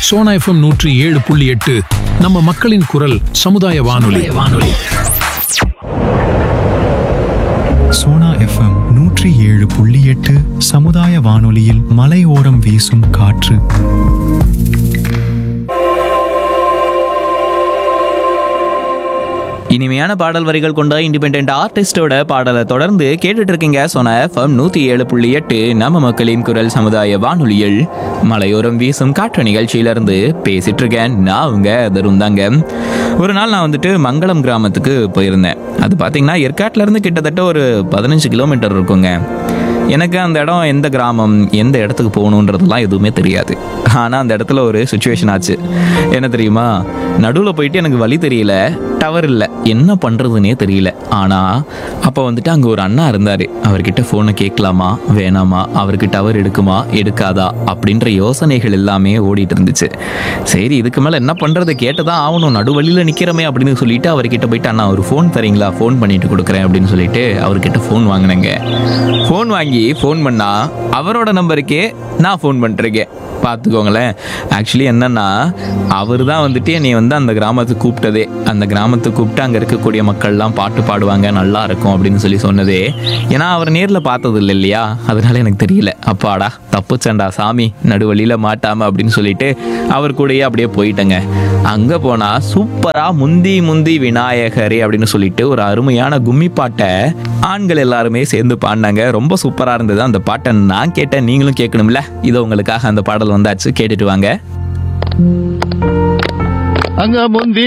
Sona FM நூற்றி ஏழு புள்ளி எட்டு நம்ம மக்களின் குரல் சமுதாய வானொலி வானொலி சோனா எஃப்எம் நூற்றி ஏழு புள்ளி எட்டு சமுதாய வானொலியில் மலையோரம் வீசும் காற்று இனிமையான பாடல் வரிகள் கொண்ட இண்டிபெண்ட் ஆர்டிஸ்டோட பாடலை தொடர்ந்து கேட்டுட்டு இருக்கீங்க சொன்ன எஃப்எம் நூத்தி ஏழு புள்ளி எட்டு நம்ம மக்களின் குரல் சமுதாய வானொலியில் மலையோரம் வீசும் காற்று நிகழ்ச்சியிலிருந்து பேசிட்டு இருக்கேன் நான் உங்க தருண் தாங்க ஒரு நாள் நான் வந்துட்டு மங்களம் கிராமத்துக்கு போயிருந்தேன் அது பார்த்தீங்கன்னா ஏற்காட்டுல இருந்து கிட்டத்தட்ட ஒரு பதினஞ்சு கிலோமீட்டர் இருக்குங்க எனக்கு அந்த இடம் எந்த கிராமம் எந்த இடத்துக்கு போகணுன்றதெல்லாம் எதுவுமே தெரியாது ஆனால் அந்த இடத்துல ஒரு சுச்சுவேஷன் ஆச்சு என்ன தெரியுமா நடுவில் போயிட்டு எனக்கு வழி தெரியல டவர் இல்லை என்ன பண்ணுறதுனே தெரியல ஆனால் அப்போ வந்துட்டு அங்கே ஒரு அண்ணா இருந்தார் அவர்கிட்ட ஃபோனை கேட்கலாமா வேணாமா அவருக்கு டவர் எடுக்குமா எடுக்காதா அப்படின்ற யோசனைகள் எல்லாமே ஓடிட்டு இருந்துச்சு சரி இதுக்கு மேலே என்ன பண்ணுறது கேட்டு தான் ஆகணும் நடுவழியில் நிற்கிறமே அப்படின்னு சொல்லிட்டு அவர்கிட்ட போயிட்டு அண்ணா ஒரு ஃபோன் தரீங்களா ஃபோன் பண்ணிட்டு கொடுக்குறேன் அப்படின்னு சொல்லிட்டு அவர்கிட்ட ஃபோன் வாங்கினேங்க ஃபோன் வாங்கி ஃபோன் பண்ணா அவரோட நம்பருக்கே நான் ஃபோன் பண்ணிருக்கேன் பார்த்துக்கோங்களேன் ஆக்சுவலி என்னன்னா அவர் தான் வந்துட்டு என்னை வந்து அந்த கிராமத்துக்கு கூப்பிட்டதே அந்த கிராமத்துக்கு கூப்பிட்டு அங்கே இருக்கக்கூடிய மக்கள்லாம் பாட்டு பாடுவாங்க நல்லா இருக்கும் அப்படின்னு சொல்லி சொன்னதே ஏன்னா அவர் நேரில் பார்த்தது இல்லை இல்லையா அதனால எனக்கு தெரியல அப்பாடா தப்புச்சண்டா சாமி நடுவழியில் மாட்டாம அப்படின்னு சொல்லிட்டு அவர் கூடயே அப்படியே போயிட்டேங்க அங்கே போனால் சூப்பராக முந்தி முந்தி விநாயகரே அப்படின்னு சொல்லிட்டு ஒரு அருமையான கும்மி பாட்டை ஆண்கள் எல்லாருமே சேர்ந்து பாடினாங்க ரொம்ப சூப்பராக இருந்தது அந்த பாட்டை நான் கேட்டேன் நீங்களும் கேட்கணும்ல இதோ உங்களுக்காக அந்த பாடல் வந்தாச்சு கேட்டுட்டு வாங்க அங்க முந்தி